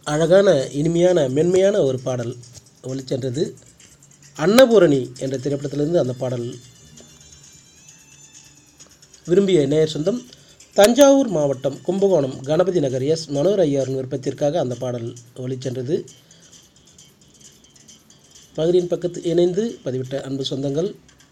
அழகான இனிமையான மென்மையான ஒரு பாடல் ஒலிச்சென்றது அன்னபூரணி என்ற திரைப்படத்திலிருந்து அந்த பாடல் விரும்பிய நேயர் சொந்தம் தஞ்சாவூர் மாவட்டம் கும்பகோணம் கணபதி நகர் எஸ் மனோர் ஐயாரின் விருப்பத்திற்காக அந்த பாடல் ஒலிச்சென்றது பகுதியின் பக்கத்து இணைந்து பதிவிட்ட அன்பு சொந்தங்கள்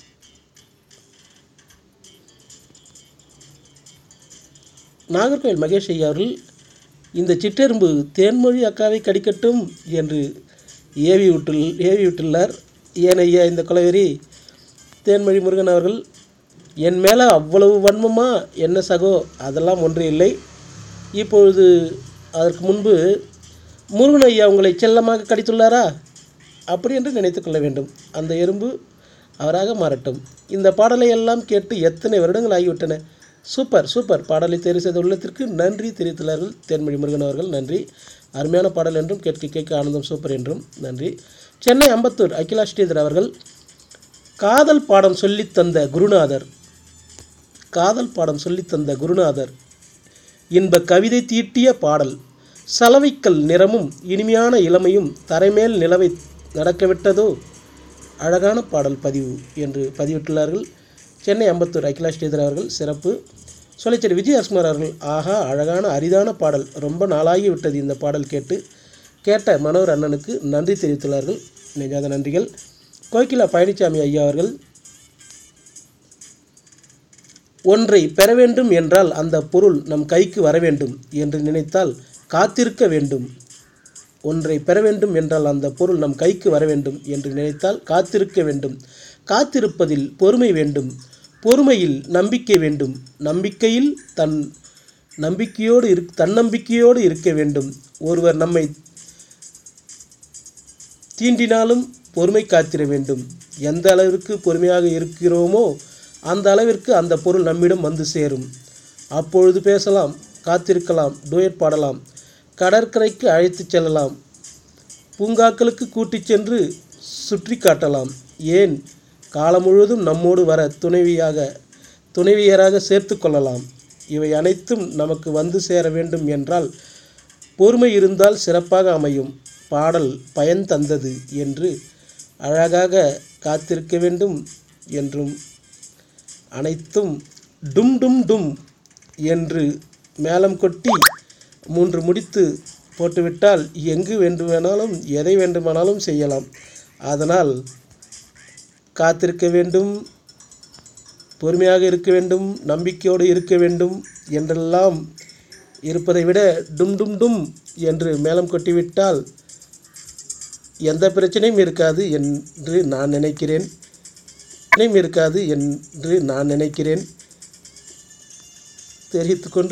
நாகர்கோவில் மகேஷ் ஐயா அவர்கள் இந்த சிற்றெரும்பு தேன்மொழி அக்காவை கடிக்கட்டும் என்று ஏவி விட்டுள் ஏவி விட்டுள்ளார் ஏன் ஐயா இந்த கொலவெறி தேன்மொழி முருகன் அவர்கள் என் மேலே அவ்வளவு வன்மமா என்ன சகோ அதெல்லாம் ஒன்று இல்லை இப்பொழுது அதற்கு முன்பு முருகன் ஐயா உங்களை செல்லமாக கடித்துள்ளாரா அப்படி என்று நினைத்து கொள்ள வேண்டும் அந்த எறும்பு அவராக மாறட்டும் இந்த பாடலை எல்லாம் கேட்டு எத்தனை வருடங்கள் ஆகிவிட்டன சூப்பர் சூப்பர் பாடலை தேர்வு செய்த உள்ளத்திற்கு நன்றி தெரிவித்துள்ளார்கள் தேன்மொழி முருகன் அவர்கள் நன்றி அருமையான பாடல் என்றும் கேட்க கேட்க ஆனந்தம் சூப்பர் என்றும் நன்றி சென்னை அம்பத்தூர் அகிலா ஸ்ரீதர் அவர்கள் காதல் பாடம் சொல்லித் தந்த குருநாதர் காதல் பாடம் சொல்லித் தந்த குருநாதர் இன்ப கவிதை தீட்டிய பாடல் சலவைக்கல் நிறமும் இனிமையான இளமையும் தரைமேல் நிலவை நடக்கவிட்டதோ அழகான பாடல் பதிவு என்று பதிவிட்டுள்ளார்கள் சென்னை அம்பத்தூர் அகிலா ஸ்ரீதர் அவர்கள் சிறப்பு சொல்லிச்சேரி விஜயகுமார் அவர்கள் ஆஹா அழகான அரிதான பாடல் ரொம்ப நாளாகி விட்டது இந்த பாடல் கேட்டு கேட்ட மனோர் அண்ணனுக்கு நன்றி தெரிவித்துள்ளார்கள் நெஞ்சாத நன்றிகள் கோகிலா பழனிசாமி ஐயா அவர்கள் ஒன்றை பெற வேண்டும் என்றால் அந்த பொருள் நம் கைக்கு வர வேண்டும் என்று நினைத்தால் காத்திருக்க வேண்டும் ஒன்றை பெற வேண்டும் என்றால் அந்த பொருள் நம் கைக்கு வர வேண்டும் என்று நினைத்தால் காத்திருக்க வேண்டும் காத்திருப்பதில் பொறுமை வேண்டும் பொறுமையில் நம்பிக்கை வேண்டும் நம்பிக்கையில் தன் நம்பிக்கையோடு இரு தன்னம்பிக்கையோடு இருக்க வேண்டும் ஒருவர் நம்மை தீண்டினாலும் பொறுமை காத்திர வேண்டும் எந்த அளவிற்கு பொறுமையாக இருக்கிறோமோ அந்த அளவிற்கு அந்த பொருள் நம்மிடம் வந்து சேரும் அப்பொழுது பேசலாம் காத்திருக்கலாம் டூயட் பாடலாம் கடற்கரைக்கு அழைத்துச் செல்லலாம் பூங்காக்களுக்கு கூட்டிச் சென்று சுற்றி காட்டலாம் ஏன் காலம் முழுவதும் நம்மோடு வர துணைவியாக துணைவியராக சேர்த்து கொள்ளலாம் இவை அனைத்தும் நமக்கு வந்து சேர வேண்டும் என்றால் பொறுமை இருந்தால் சிறப்பாக அமையும் பாடல் பயன் தந்தது என்று அழகாக காத்திருக்க வேண்டும் என்றும் அனைத்தும் டும் டும் டும் என்று மேளம் கொட்டி மூன்று முடித்து போட்டுவிட்டால் எங்கு வேண்டுமானாலும் எதை வேண்டுமானாலும் செய்யலாம் அதனால் காத்திருக்க வேண்டும் பொறுமையாக இருக்க வேண்டும் நம்பிக்கையோடு இருக்க வேண்டும் என்றெல்லாம் இருப்பதை விட டும் டும் டும் என்று மேளம் கொட்டிவிட்டால் எந்த பிரச்சனையும் இருக்காது என்று நான் நினைக்கிறேன் பிரச்சனையும் இருக்காது என்று நான் நினைக்கிறேன் தெரிவித்துக்கொண்டு